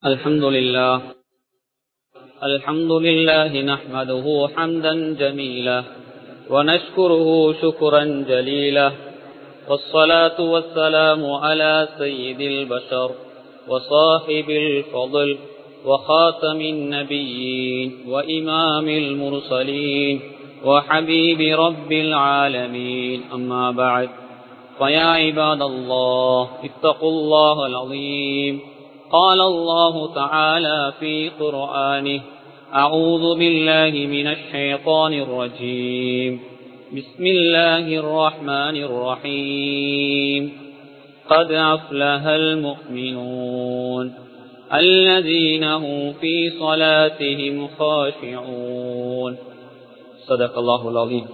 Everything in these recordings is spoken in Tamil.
الحمد لله الحمد لله نحمده حمدا جميلا ونشكره شكرا جليلا والصلاة والسلام على سيد البشر وصاحب الفضل وخاتم النبيين وإمام المرسلين وحبيب رب العالمين أما بعد فيا عباد الله اتقوا الله العظيم قال الله تعالى في قرآنه أعوذ بالله من الشيطان الرجيم بسم الله الرحمن الرحيم قد أفلح المؤمنون الذين هم في صلاتهم خاشعون صدق الله العظيم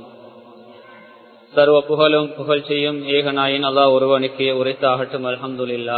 சர்வ புகழும் புகழ்ச்சியும் ஏகநாயின் அல்லா ஒருவனுக்கே உரைத்தாகட்டும் அல்ஹம்துலில்லா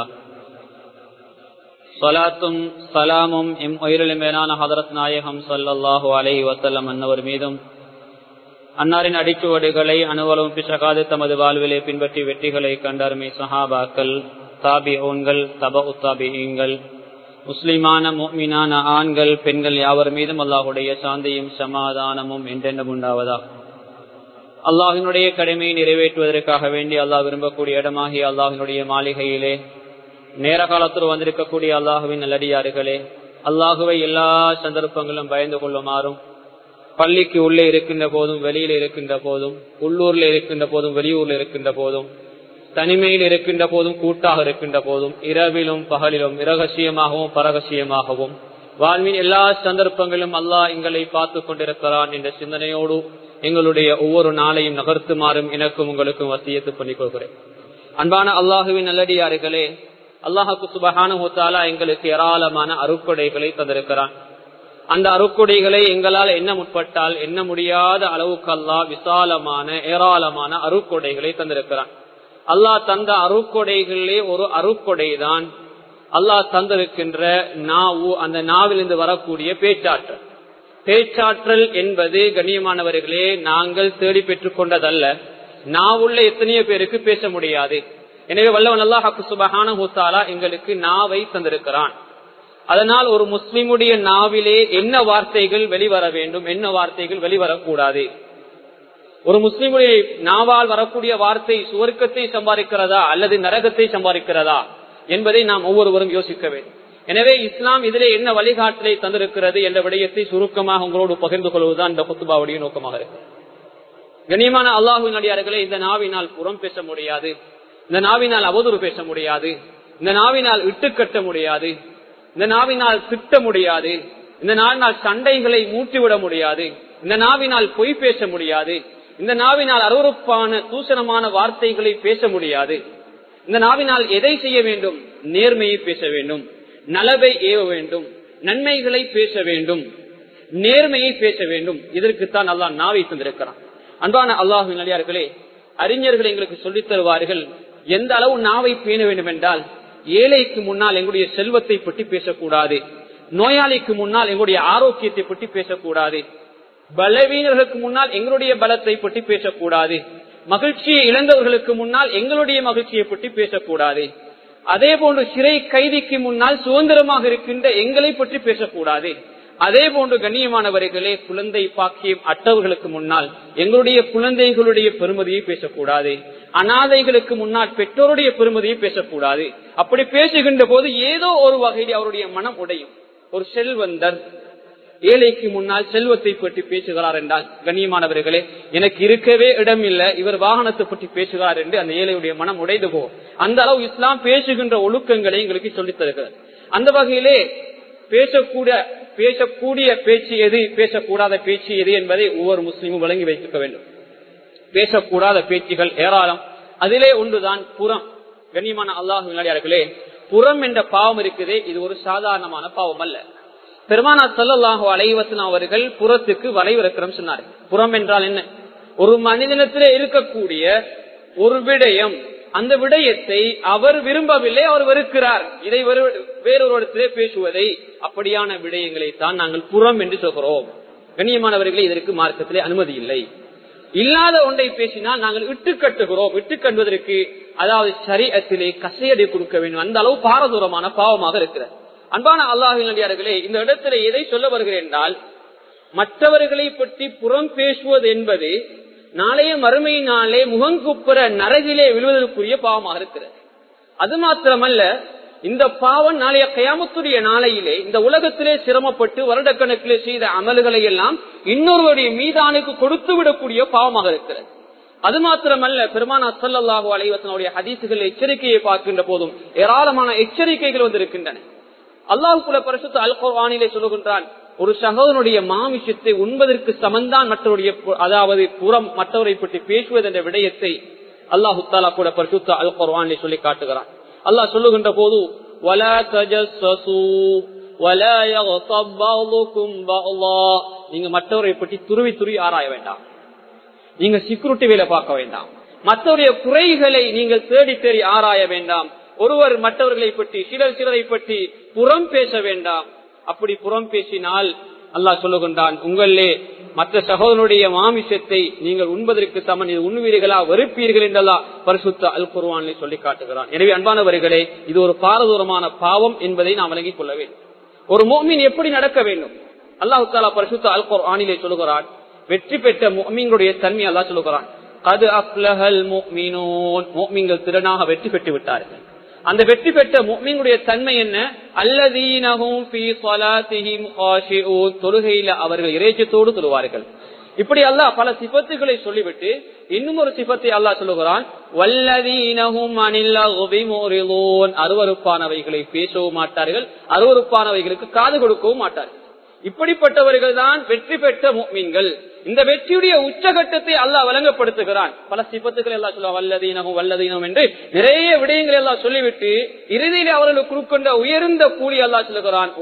சலாத்தும் சலாமும் எம் உயிரிழமேனான ஹதரத் நாயகம் சல்லாஹூ அலஹி வசல்லம் அன்னவர் மீதும் அன்னாரின் அடிச்சுவடுகளை அனுவலும் பிசகாது தமது வாழ்விலே பின்பற்றி வெற்றிகளை கண்டருமை சஹாபாக்கள் தாபி ஓன்கள் தப உத்தாபிகள் முஸ்லிமான மீனான ஆண்கள் பெண்கள் யாவர் மீதும் அல்லாஹுடைய சாந்தியும் சமாதானமும் என்றென்றும் உண்டாவதா அல்லாஹினுடைய கடமையை நிறைவேற்றுவதற்காக வேண்டி அல்லாஹ் விரும்பக்கூடிய இடமாகி அல்லாஹினுடைய மாளிகையிலே நேர காலத்தில் வந்திருக்கக்கூடிய அல்லாஹுவின் நல்லடியாறுகளே அல்லாஹுவை எல்லா சந்தர்ப்பங்களும் பயந்து கொள்ளுமாறும் பள்ளிக்கு உள்ளே இருக்கின்ற போதும் வெளியில் இருக்கின்ற போதும் உள்ளூர்ல இருக்கின்ற போதும் வெளியூர்ல இருக்கின்ற போதும் தனிமையில் இருக்கின்ற போதும் கூட்டாக இருக்கின்ற போதும் இரவிலும் பகலிலும் இரகசியமாகவும் பரகசியமாகவும் வாழ்வின் எல்லா சந்தர்ப்பங்களும் அல்லாஹ் எங்களை பார்த்து கொண்டிருக்கிறான் என்ற சிந்தனையோடு எங்களுடைய ஒவ்வொரு நாளையும் நகர்த்துமாறும் எனக்கும் உங்களுக்கும் வசியத்து பண்ணிக் கொள்கிறேன் அன்பான அல்லாஹுவின் நல்லடியார்களே அல்லாஹுக்கு சுபகான ஹோத்தாலா எங்களுக்கு ஏராளமான அருக்கொடைகளை தந்திருக்கிறான் அந்த அருக்கொடைகளை எங்களால் என்ன முற்பட்டால் என்ன முடியாத அளவுக்கு அல்லாஹ் விசாலமான ஏராளமான அருக்கொடைகளை தந்திருக்கிறான் அல்லாஹ் தந்த அருக்கொடைகளிலே ஒரு அருக்கொடை தான் அல்லாஹ் தந்திருக்கின்ற நாவு அந்த நாவிலிருந்து வரக்கூடிய பேச்சாற்றல் பேச்சாற்றல் என்பது கண்ணியமானவர்களே நாங்கள் தேடி பெற்றுக் கொண்டதல்ல நாவுள்ள எத்தனையோ பேருக்கு பேச முடியாது எனவே வல்லவன் அல்லாஹாக்கு சுபகான ஹூத்தாலா எங்களுக்கு நாவை தந்திருக்கிறான் அதனால் ஒரு முஸ்லிமுடைய நாவிலே என்ன வார்த்தைகள் வெளிவர வேண்டும் என்ன வார்த்தைகள் வெளிவரக்கூடாது ஒரு முஸ்லிமுடைய நாவால் வரக்கூடிய வார்த்தை சுவர்க்கத்தை சம்பாதிக்கிறதா அல்லது நரகத்தை சம்பாதிக்கிறதா என்பதை நாம் ஒவ்வொருவரும் யோசிக்க வேண்டும் எனவே இஸ்லாம் இதிலே என்ன வழிகாட்டலை தந்திருக்கிறது என்ற விடயத்தை சுருக்கமாக உங்களோடு பகிர்ந்து கொள்வதுதான் இந்த குத்துபாவுடைய நோக்கமாக இருக்கு கண்ணியமான அல்லாஹுவின் அடியார்களே இந்த நாவினால் புறம் பேச முடியாது இந்த நாவினால் அவதூறு பேச முடியாது இந்த நாவினால் இட்டுக்கட்ட முடியாது இந்த நாவினால் திட்ட முடியாது இந்த நாவினால் சண்டைகளை மூட்டிவிட முடியாது இந்த நாவினால் பொய் பேச முடியாது இந்த நாவினால் அருவறுப்பான தூசணமான வார்த்தைகளை பேச முடியாது இந்த நாவினால் எதை செய்ய வேண்டும் நேர்மையை பேச வேண்டும் நலவை ஏவ வேண்டும் நன்மைகளை பேச வேண்டும் நேர்மையை பேச வேண்டும் இதற்குத்தான் அல்லாஹ் நாவை தந்திருக்கிறான் அன்பான அல்லாஹு நடிகார்களே அறிஞர்கள் எங்களுக்கு சொல்லித் தருவார்கள் எந்த அளவு நாவை பேண வேண்டும் என்றால் ஏழைக்கு முன்னால் எங்களுடைய செல்வத்தை பற்றி பேசக்கூடாது நோயாளிக்கு முன்னால் எங்களுடைய ஆரோக்கியத்தை பற்றி பேசக்கூடாது பலவீனர்களுக்கு முன்னால் எங்களுடைய பலத்தை பற்றி பேசக்கூடாது மகிழ்ச்சியை இழந்தவர்களுக்கு முன்னால் எங்களுடைய மகிழ்ச்சியை பற்றி பேசக்கூடாது அதே போன்று சிறை கைதிக்கு முன்னால் சுதந்திரமாக இருக்கின்ற எங்களை பற்றி பேசக்கூடாது அதே போன்று கண்ணியமானவர்களே குழந்தை பாக்கியம் அட்டவர்களுக்கு முன்னால் எங்களுடைய குழந்தைகளுடைய பெருமதியை பேசக்கூடாது அனாதைகளுக்கு முன்னால் பெற்றோருடைய பெருமதியை பேசக்கூடாது அப்படி பேசுகின்ற போது ஏதோ ஒரு வகையில் அவருடைய மனம் உடையும் ஒரு செல்வந்தர் ஏழைக்கு முன்னால் செல்வத்தை பற்றி பேசுகிறார் என்றால் கண்ணியமானவர்களே எனக்கு இருக்கவே இடம் இல்லை இவர் வாகனத்தை பற்றி பேசுகிறார் என்று அந்த ஏழையுடைய மனம் உடைந்து போ அந்த அளவு இஸ்லாம் பேசுகின்ற ஒழுக்கங்களை எங்களுக்கு சொல்லித் தருகிறது அந்த வகையிலே பேசக்கூடிய பேசக்கூடிய பேச்சு எது பேசக்கூடாத பேச்சு எது என்பதை ஒவ்வொரு முஸ்லீமும் வழங்கி வைத்திருக்க வேண்டும் பேசக்கூடாத பேச்சுகள் ஏராளம் அதிலே ஒன்றுதான் புறம் கண்ணியமான அல்லாஹு விளையாடுகளே புறம் என்ற பாவம் இருக்குதே இது ஒரு சாதாரணமான பாவம் அல்ல பெருமானா சல்லாஹூ அலைவசன் அவர்கள் புறத்துக்கு வரைவிறக்கிறோம் சொன்னார் புறம் என்றால் என்ன ஒரு மனிதனத்திலே இருக்கக்கூடிய ஒரு விடயம் அந்த விடயத்தை அவர் விரும்பவில்லை அவர் வெறுக்கிறார் இதை வேறொருடத்திலே பேசுவதை அப்படியான விடயங்களை தான் நாங்கள் புறம் என்று சொல்கிறோம் கண்ணியமானவர்களே இதற்கு மார்க்கத்திலே அனுமதி இல்லை இல்லாத ஒன்றை பேசினால் நாங்கள் இட்டு கட்டுகிறோம் இட்டு கட்டுவதற்கு அதாவது சரீரத்திலே கசையடை கொடுக்க வேண்டும் அந்த அளவு பாரதூரமான பாவமாக இருக்கிறது அன்பான அல்லாஹின் நடிகார்களே இந்த இடத்துல எதை சொல்ல வருகிறேன் என்றால் மற்றவர்களை பற்றி புறம் பேசுவது என்பது நாளைய மறுமையினாலே முகங்குப்புற நரகிலே விழுவதற்குரிய பாவமாக இருக்கிறது அது மாத்திரமல்ல இந்த பாவம் நாளைய கயாமத்துடைய நாளையிலே இந்த உலகத்திலே சிரமப்பட்டு வருடக்கணக்கிலே செய்த அமல்களை எல்லாம் இன்னொருவருடைய மீதானுக்கு கொடுத்து விடக்கூடிய பாவமாக இருக்கிறது அது மாத்திரமல்ல பெருமானா சல்லாஹூ அலைவசனுடைய ஹதீசுகள் எச்சரிக்கையை பார்க்கின்ற போதும் ஏராளமான எச்சரிக்கைகள் வந்திருக்கின்றன அல்லாஹுக்குள்ள பரிசுத்த அல் குர்ஆனிலே சொல்லுகின்றான் ஒரு சகோதரனுடைய மாமிஷத்தை உண்பதற்கு சமந்தான் மற்றவருடைய அதாவது புறம் மற்றவரை பற்றி பேசுவது என்ற விடயத்தை அல்லாஹு தாலா கூட பரிசுத்த அல் குர்ஆனிலே சொல்லி காட்டுகிறான் அல்லாஹ் சொல்லுகின்ற போது நீங்க மற்றவரை பற்றி துருவி துருவி ஆராய வேண்டாம் நீங்க சிக்யூரிட்டி வேலை பார்க்க வேண்டாம் மற்றவருடைய குறைகளை நீங்கள் தேடி தேடி ஆராய வேண்டாம் ஒருவர் மற்றவர்களை பற்றி சிலர் சிலரை பற்றி புறம் பேச வேண்டாம் அப்படி புறம் பேசினால் அல்லாஹ் சொல்லுகின்றான் உங்களே மற்ற சகோதரனுடைய மாமிசத்தை நீங்கள் உண்பதற்கு சமன் இது உண்வீர்களா வெறுப்பீர்கள் என்றெல்லாம் பரிசுத்த அல் குர்வானிலே சொல்லி காட்டுகிறான் எனவே அன்பானவர்களே இது ஒரு பாரதூரமான பாவம் என்பதை நாம் விளங்கிக் கொள்ள வேண்டும் ஒரு மோமின் எப்படி நடக்க வேண்டும் அல்லாஹு தாலா பரிசுத்த அல் குர்ஆனிலே சொல்லுகிறான் வெற்றி பெற்ற மோமிங்களுடைய தன்மை அல்லா சொல்லுகிறான் அது அப்லஹல் மோமிங்கள் திறனாக வெற்றி பெற்று விட்டார்கள் அந்த வெற்றி பெற்ற முக்மீனுடைய தன்மை என்ன அல்லதீனகும் தொழுகையில அவர்கள் இறைச்சத்தோடு தொழுவார்கள் இப்படி அல்லாஹ் பல சிபத்துகளை சொல்லிவிட்டு இன்னும் ஒரு சிபத்தை அல்லாஹ் சொல்லுகிறான் வல்லதீனகும் அருவறுப்பானவைகளை பேசவும் மாட்டார்கள் அருவறுப்பானவைகளுக்கு காது கொடுக்கவும் மாட்டார்கள் இப்படிப்பட்டவர்கள் தான் வெற்றி பெற்ற மீன்கள் இந்த வெற்றியுடைய உச்சகட்டத்தை அல்லாஹ் வழங்கப்படுத்துகிறான் பல சிபத்துக்கள் எல்லாம் சொல்லுவா வல்லதீனமும் வல்லதீனம் என்று நிறைய விடயங்கள் எல்லாம் சொல்லிவிட்டு இறுதியில் அவர்களுக்கு கொடுக்கின்ற உயர்ந்த கூலி அல்லாஹ் சொல்லுகிறான்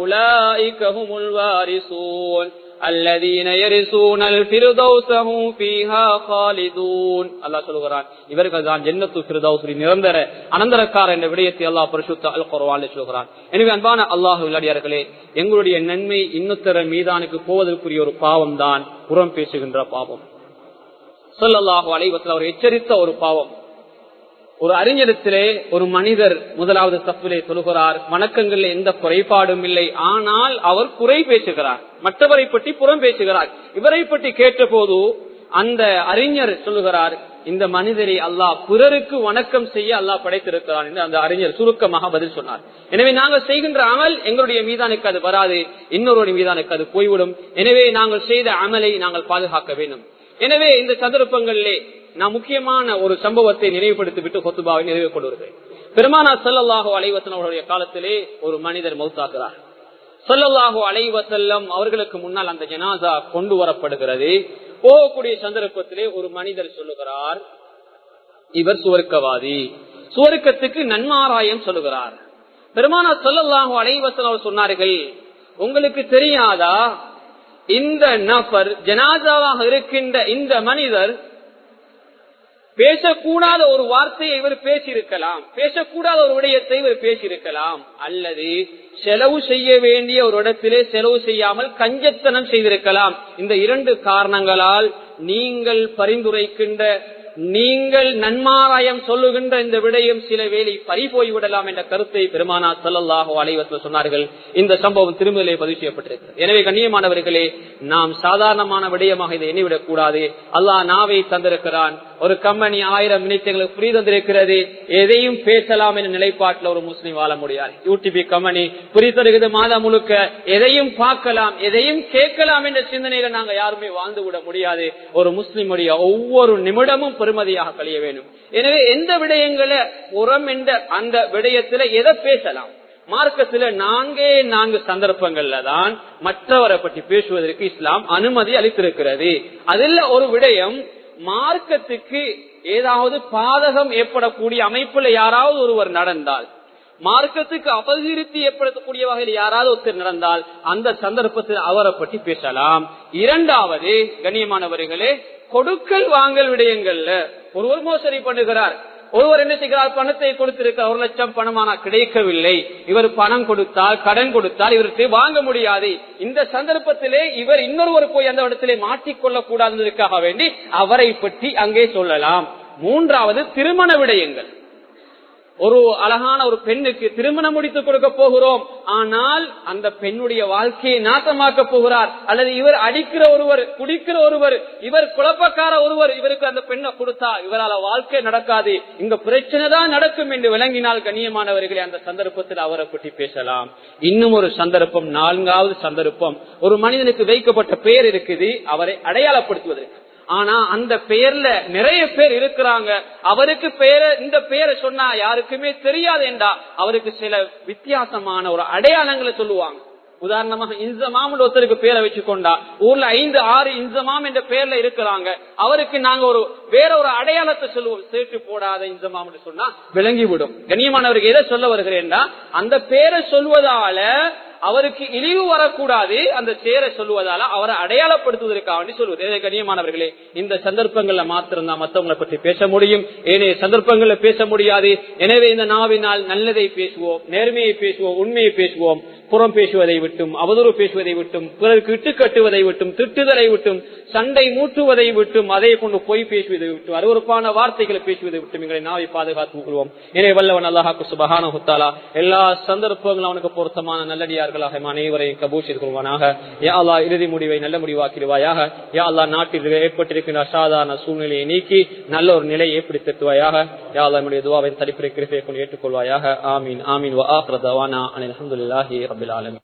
உலாய்கஹுமுல்வாரிசூன் الذين يرثون الفردوس هم فيها خالدون அல்லாஹ் சொல்கிறான் இவர்கள் தான் ஜன்னத்து ஃபிர்தௌஸ் நிரந்தர அனந்தரக்கார என்ற விடயத்தை அல்லாஹ் பரிசுத்த அல் குர்ஆனில் சொல்கிறான் எனவே அன்பான அல்லாஹ் உள்ளடியார்களே எங்களுடைய நன்மை இன்னுத்தர மீதானுக்கு போவதற்குரிய ஒரு பாவம் தான் புறம் பேசுகின்ற பாவம் சொல்லல்லாஹு அலைவத்தில் அவர் எச்சரித்த ஒரு பாவம் ஒரு அறிஞரத்திலே ஒரு மனிதர் முதலாவது தப்பிலே சொல்கிறார் வணக்கங்கள்ல எந்த குறைபாடும் இல்லை ஆனால் அவர் குறை பேசுகிறார் மற்றவரை பற்றி புறம் பேசுகிறார் இவரை பற்றி கேட்ட போது அந்த அறிஞர் சொல்லுகிறார் இந்த மனிதரை அல்லாஹ் பிறருக்கு வணக்கம் செய்ய அல்லாஹ் படைத்திருக்கிறார் என்று அந்த அறிஞர் சுருக்கமாக பதில் சொன்னார் எனவே நாங்கள் செய்கின்ற அமல் எங்களுடைய மீதானுக்கு அது வராது இன்னொருடைய மீதானுக்கு அது போய்விடும் எனவே நாங்கள் செய்த அமலை நாங்கள் பாதுகாக்க வேண்டும் எனவே இந்த சந்தர்ப்பங்களிலே நான் முக்கியமான ஒரு சம்பவத்தை நினைவுபடுத்தி விட்டு கொத்துபாவை நிறைவு கொண்டு வருகிறேன் பெருமானா சல்லல்லாஹோ அலைவசன் அவருடைய காலத்திலே ஒரு மனிதர் மௌத்தாக்குறார் சொல்லல்லாஹோ அலைவசல்லம் அவர்களுக்கு முன்னால் அந்த ஜனாசா கொண்டு வரப்படுகிறது போகக்கூடிய சந்தர்ப்பத்திலே ஒரு மனிதர் சொல்லுகிறார் இவர் சுவர்க்கவாதி சுவர்க்கத்துக்கு நன்மாராயம் சொல்லுகிறார் பெருமானா சொல்லல்லாஹோ அலைவசன் அவர் சொன்னார்கள் உங்களுக்கு தெரியாதா இந்த நபர் ஜனாதாவாக இருக்கின்ற இந்த மனிதர் பேசக்கூடாத ஒரு வார்த்தையை இவர் பேசியிருக்கலாம் பேசக்கூடாத ஒரு விடயத்தை இவர் பேசியிருக்கலாம் அல்லது செலவு செய்ய வேண்டிய ஒரு இடத்திலே செலவு செய்யாமல் கஞ்சத்தனம் செய்திருக்கலாம் இந்த இரண்டு காரணங்களால் நீங்கள் பரிந்துரைக்கின்ற நீங்கள் நன்மாராயம் சொல்லுகின்ற இந்த விடயம் சில வேலை பறி போய்விடலாம் என்ற கருத்தை பெருமானா சல்லல்லாஹோ அலைவத்தில் சொன்னார்கள் இந்த சம்பவம் திருமதிலே பதிவு செய்யப்பட்டிருக்கிறது எனவே கண்ணியமானவர்களே நாம் சாதாரணமான விடயமாக இதை எண்ணிவிடக் கூடாது அல்லாஹ் நாவை தந்திருக்கிறான் ஒரு கம்பெனி ஆயிரம் மினிட்டுகளுக்கு புரி தந்திருக்கிறது எதையும் பேசலாம் என்ற நிலைப்பாட்டில் ஒரு முஸ்லீம் வாழ முடியாது யூடிபி கம்பெனி புரி தருகிறது மாதம் முழுக்க எதையும் பார்க்கலாம் எதையும் கேட்கலாம் என்ற சிந்தனையில நாங்க யாருமே வாழ்ந்து விட முடியாது ஒரு முஸ்லிமுடைய ஒவ்வொரு நிமிடமும் பெருமதியாக கழிய வேண்டும் எனவே எந்த விடயங்களை உரம் என்ற அந்த விடயத்துல எதை பேசலாம் மார்க்கத்துல நான்கே நான்கு சந்தர்ப்பங்கள்ல தான் மற்றவரை பற்றி பேசுவதற்கு இஸ்லாம் அனுமதி அளித்திருக்கிறது அதில் ஒரு விடயம் மார்க்கத்துக்கு ஏதாவது பாதகம் ஏற்படக்கூடிய அமைப்புல யாராவது ஒருவர் நடந்தால் மார்க்கத்துக்கு அபகிருத்தி ஏற்படுத்தக்கூடிய வகையில் யாராவது ஒருத்தர் நடந்தால் அந்த சந்தர்ப்பத்தில் அவரை பற்றி பேசலாம் இரண்டாவது கண்ணியமானவர்களே கொடுக்கல் வாங்கல் விடயங்கள்ல ஒருவர் மோசடி பண்ணுகிறார் ஒருவர் என்ன செய்கிறார் பணத்தை கொடுத்திருக்க ஒரு லட்சம் பணமானா கிடைக்கவில்லை இவர் பணம் கொடுத்தால் கடன் கொடுத்தால் இவருக்கு வாங்க முடியாது இந்த சந்தர்ப்பத்திலே இவர் இன்னொருவர் போய் அந்த இடத்திலே மாட்டிக்கொள்ள கூடாததற்காக வேண்டி அவரை பற்றி அங்கே சொல்லலாம் மூன்றாவது திருமண விடயங்கள் ஒரு அழகான ஒரு பெண்ணுக்கு திருமணம் முடித்து கொடுக்க போகிறோம் ஆனால் அந்த பெண்ணுடைய வாழ்க்கையை நாசமாக்க போகிறார் அல்லது இவர் அடிக்கிற ஒருவர் குடிக்கிற ஒருவர் இவர் குழப்பக்கார ஒருவர் இவருக்கு அந்த பெண்ணை கொடுத்தா இவரால் வாழ்க்கை நடக்காது இங்க பிரச்சனை தான் நடக்கும் என்று விளங்கினால் கண்ணியமானவர்களே அந்த சந்தர்ப்பத்தில் அவரை பற்றி பேசலாம் இன்னும் ஒரு சந்தர்ப்பம் நான்காவது சந்தர்ப்பம் ஒரு மனிதனுக்கு வைக்கப்பட்ட பெயர் இருக்குது அவரை அடையாளப்படுத்துவதற்கு ஆனா அந்த பெயர்ல நிறைய பேர் இருக்கிறாங்க அவருக்கு பெயர இந்த பெயரை சொன்னா யாருக்குமே தெரியாது என்றா அவருக்கு சில வித்தியாசமான ஒரு அடையாளங்களை சொல்லுவாங்க உதாரணமாக இன்சமாம் ஒருத்தருக்கு பேரை வச்சுக்கொண்டா ஊர்ல ஐந்து ஆறு இன்சமாம் என்ற பேர்ல இருக்கிறாங்க அவருக்கு நாங்க ஒரு வேற ஒரு அடையாளத்தை சொல்லுவோம் சேர்த்து போடாத இன்சமாம் சொன்னா விளங்கிவிடும் கண்ணியமானவருக்கு எதை சொல்ல வருகிறேன்னா அந்த பேரை சொல்வதால அவருக்கு இழிவு வரக்கூடாது அந்த சேரை சொல்லுவதால அவரை அடையாளப்படுத்துவதற்காக வேண்டி சொல்வது எனவே கண்ணியமானவர்களே இந்த சந்தர்ப்பங்கள்ல மாத்திரம்தான் மற்றவங்களை பற்றி பேச முடியும் ஏனைய சந்தர்ப்பங்கள்ல பேச முடியாது எனவே இந்த நாவினால் நல்லதை பேசுவோம் நேர்மையை பேசுவோம் உண்மையை பேசுவோம் புறம் பேசுவதை விட்டும் அவதூறு பேசுவதை விட்டும் பிறருக்கு இட்டு கட்டுவதை விட்டும் திட்டுதலை விட்டும் சண்டை மூட்டுவதை விட்டும் அதை கொண்டு பொய் பேசுவதை விட்டும் அருவறுப்பான வார்த்தைகளை பேசுவதை விட்டும் எங்களை நாவை பாதுகாத்துக் கொள்வோம் எனவே வல்லவன் அல்லாஹாக்கு சுபகான ஹுத்தாலா எல்லா சந்தர்ப்பங்களும் அவனுக்கு பொருத்தமான நல்லடியார்களாக அனைவரையும் கபூர் செய்து கொள்வானாக யா அல்லா இறுதி முடிவை நல்ல முடிவாக்கிடுவாயாக யா அல்லா நாட்டில் ஏற்பட்டிருக்கின்ற அசாதாரண சூழ்நிலையை நீக்கி நல்ல ஒரு நிலையை ஏற்படுத்துவாயாக யா அல்லா நம்முடைய துவாவின் தடிப்பிரை கிருப்பையை கொண்டு ஏற்றுக்கொள்வாயாக ஆமீன் ஆமீன் வா ஆஹ்ர தவானா அனில் அல்ஹம்துலில்லாஹி ரபில் ஆலமீன்